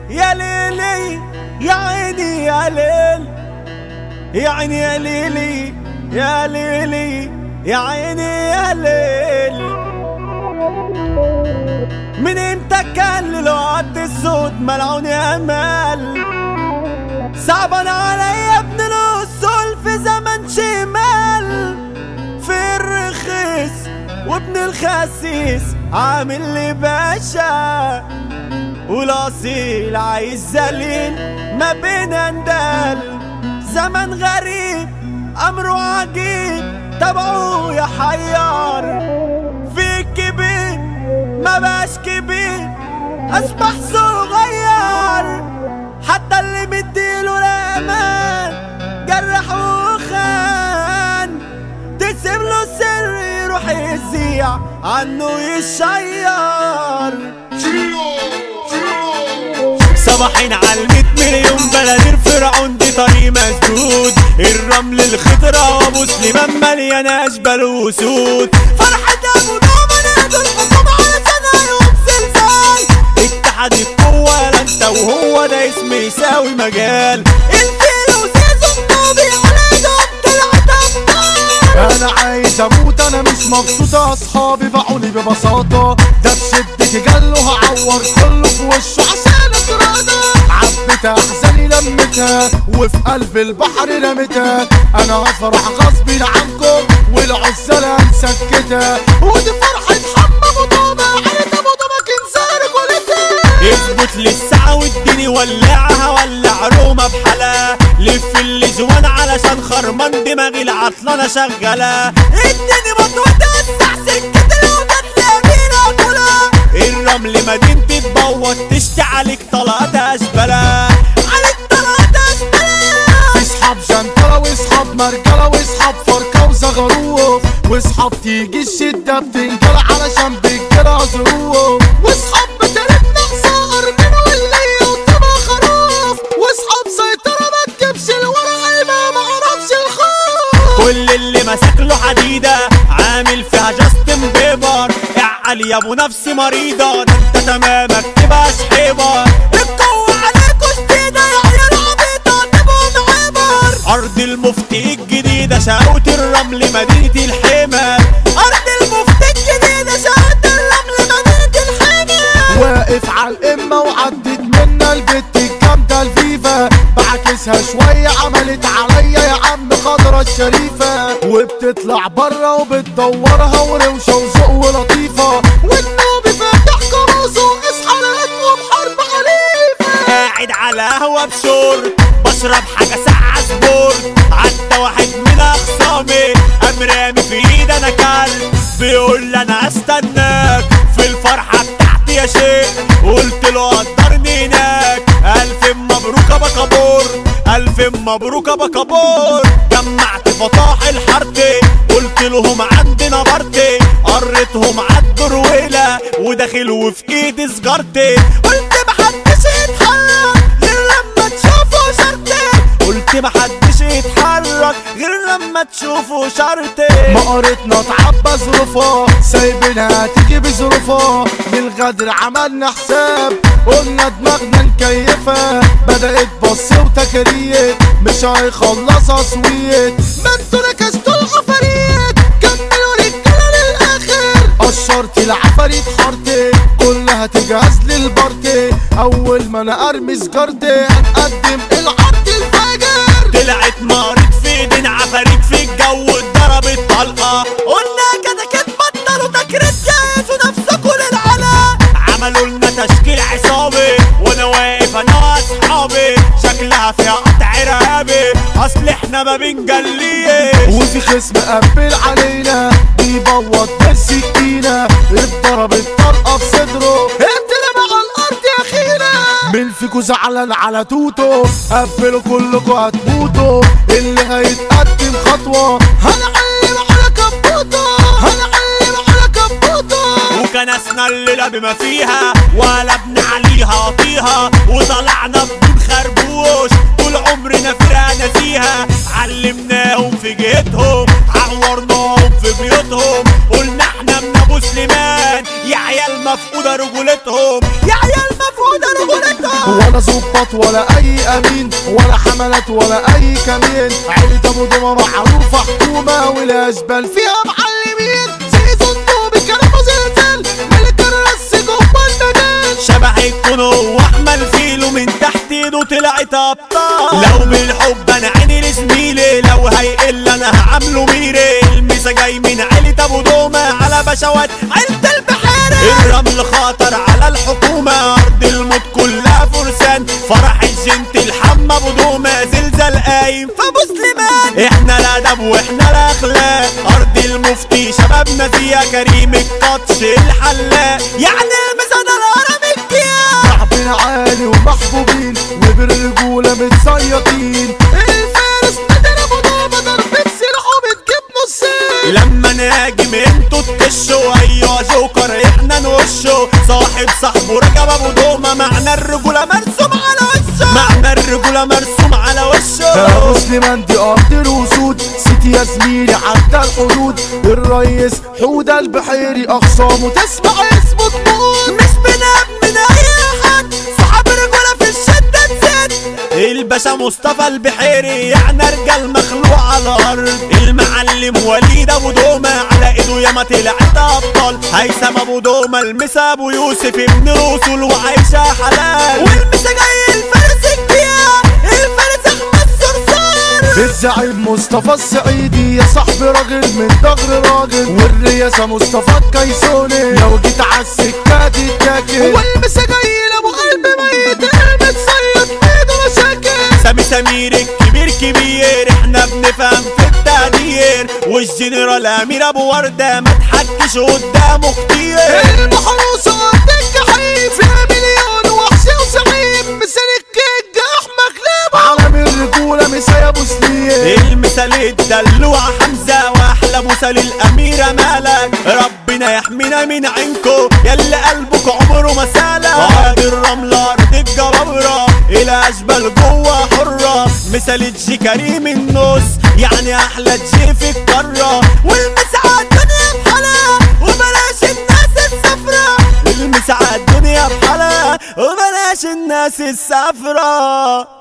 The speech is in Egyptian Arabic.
يا ليلي يا عيني يا ليل يا عيني يا ليلي يا ليلي يا عيني يا ليل من امتى كان للوقت الصوت ملعوني امل صعبان عليا ابن الاصول في زمن شمال في الرخيص وابن الخسيس عامل لي باشا والاصيل عايز ذليل ما بين اندال زمن غريب امره عجيب تبعه يا حيار في كبير ما بقاش كبير اصبح صغير حتى اللي مديله الامان جرح وخان تسيب له سر يروح يذيع عنه يشير صباحين على الميت مليون بلدير فرعون دي طريق مسدود الرمل الخضرا وابو سليمان مليانة اشبال وسود فرحة ابو دوما نادوا الحكومة علشان يوم زلزال اتحاد القوة لا انت وهو ده اسم يساوي مجال الفيل وزيزو النوبي عليهم طلعت ابطال انا عايز اموت انا مش مبسوطة اصحابي باعوني ببساطة ده بشدتي جاله هعور كله في وشه عشان اتراضى عبيت احزاني لمتها وفي قلب البحر رميتها انا هفرح غصب عنكم والعزالة مسكتها ودي فرحة حمى مضامة عيد ابو ضمك انسان كلتها يثبت للساعة واديني ولعها ولع رومة بحلا لف اللزوان علشان خرمان دماغي العطلانة شغالة اديني بطوة توسع سكتي لو جت لابينا كلها الرمل مدينتي تبوظ تشتي عليك طلقات اشبلا عليك طلقات اشبلا في صحاب جنطرة واصحاب مرجلة واصحاب فركة وزغروف واصحاب تيجي الشدة بتنجل علشان بتجرى ظروف واصحاب بتردنا صقر من واللي وتبقى خروف واصحاب سيطرة ما تجيبش الورق ما معرفش الخوف كل اللي مسك له حديدة عامل فيها جاستن بيبر اعقل يا ابو نفسي مريضة ده انت تمامك تبقى شحيبر القوة عليكوا شديدة يا عيال عبيطة تبقوا معبر أرض المفتي الجديدة شقوة الرمل مدينة الحمل أرض المفتي الجديدة شقوة الرمل مدينة الحمل واقف على القمة وعدت منا البت الجامدة الفيفا بعكسها شوية عملت عليا يا عم خضرة الشريفة وبتطلع برا وبتدورها وروشة وذوق ولطيفة والنوبي فاتح كروسه اصحى لقيتهم حرب عنيفة قاعد على قهوة بشورت بشرب حاجة ساعة سبورت عدى واحد من أخصامي قام رامي في إيد أنا كلب بيقول لي أنا أستناك في الفرحة بتاعتي يا شيخ قلت له قدرني هناك ألف مبروك يا بكابور ألف مبروك يا بكابور جمعت فطاحل حارتي قلت لهم عندنا بارتي قريتهم عالدرويلة وداخل وفي ايدي سجارتي قلت محدش يتحرك غير لما تشوفوا شرطي قلت محدش يتحرك غير لما تشوفوا شرطي مقرتنا اتعبى ظروفها سايبينها تيجي بظروفها للغدر عملنا حساب قلنا دماغنا نكيفها بدأت بص وتكريت مش هيخلصها سويت ما انتوا نكستوا العفاريت كملوا رجالة للآخر قشرت العفاريت حارتي كلها تجهز للبارتي أول ما أنا أرمي سجارتي هنقدم العرض الفجر طلعت مريض في ايدين عفاريت في الجو اتضربت طلقة قلنا كده كده بطلوا تكريت جهزوا نفسكوا للعلا عملوا لنا تشكيل عصابي وانا واقف انا واصحابي شكلها فيها قطع ارهابي اصل احنا ما بنجليش وفي خصم قبل علينا بيبوظ بالسكينة اتضربت طلقة في صدره اترمى على الأرض يا خينا من فيكو زعلان على توتو قبلوا كلكوا هتموتوا اللي هيتقدم خطوة هنعلم على كبوتو هنعلم على كبوتو وكنسنا الليلة بما فيها وقلبنا عليها قطيها وطلعنا بدون خربوش طول عمرنا فرقنا فيها علمناهم في جهتهم عورناهم في بيوتهم قلنا احنا من ابو سليمان يا عيال مفقودة رجولتهم يا عيال مفقودة رجولتهم ولا ظباط ولا اي امين ولا حملات ولا اي كمين عيلة ابو دومة معروفة حكومة والاشبال فيها معلمين زي زندوب كلام زلزال ملك الرس جوه المجال شبح الكونو واحمل فيلو من تحت ايده طلعت ابطال لو بالحب انا عيني لزميلي لو هيقل انا هعامله ميري المسا جاي من عيلة ابو دومة على بشوات عيلة البحيرة الرمل خطر على الحكومة ارض الموت كلها فرسان فرح الجنت الحمى ابو دومة زلزال قايم فابو سليمان احنا الادب واحنا الاخلاق ارض المفتي شبابنا فيها كريم التاتش الحلاق يعني المسا ده الهرم الكيان شعبنا عالي ومحبوبين وبالرجولة متسيطين الفارس نادر ابو دومة ضربة سلاحه بتجيب نصين لما نهاجم انتوا تكشوا ايوه جوكر احنا نوشه صاحب صاحبه ركب ابو دومه معنى الرجوله مرسوم على وشه معنى الرجوله مرسوم على يا وشه مسلمان دي ارض الوسود سيتي يا زميلي عدى الحدود الريس حودة البحيري اخصامه تسمع اسمه تموت مش بنام من اي حد صحاب الرجوله في الشده تزيد الباشا مصطفى البحيري يعني رجال مخلوق على الارض المعلم وليد ابو دومه على ايده ياما طلعت ابطال هيثم ابو دومه المسا ابو يوسف ابن رسل وعايشه حلال والمسا جاي الفارس الكبير الفارس احمد صرصار الزعيم مصطفى السعيدي يا صاحبي راجل من دغر راجل والرئاسة مصطفى الكيسوني لو جيت عالسكة تتاكل والمسا جاي لابو قلب ميت المتصيد ايده مشاكل سامي سمير الكبير كبير احنا بنفهم في التقدير والجنرال امير ابو ورده ما تحكش قدامه كتير المحروسة قد الجحيم فيها مليون وحش وسعيد مثل الكيك احمد غلاب عالم الرجولة مسا ابو سليم المثال الدلوع حمزة واحلى مثال الاميرة مالك ربنا يحمينا من عينكو يلي قلبك عمره ما سالك ارض الرملة ارض الجبابرة الى اشبال جوه حرة مثال الجي كريم النص يعني احلى جي في القارة والمسعى الدنيا بحالها وبلاش الناس السفرة المسعى الدنيا بحالها وبلاش الناس السفرة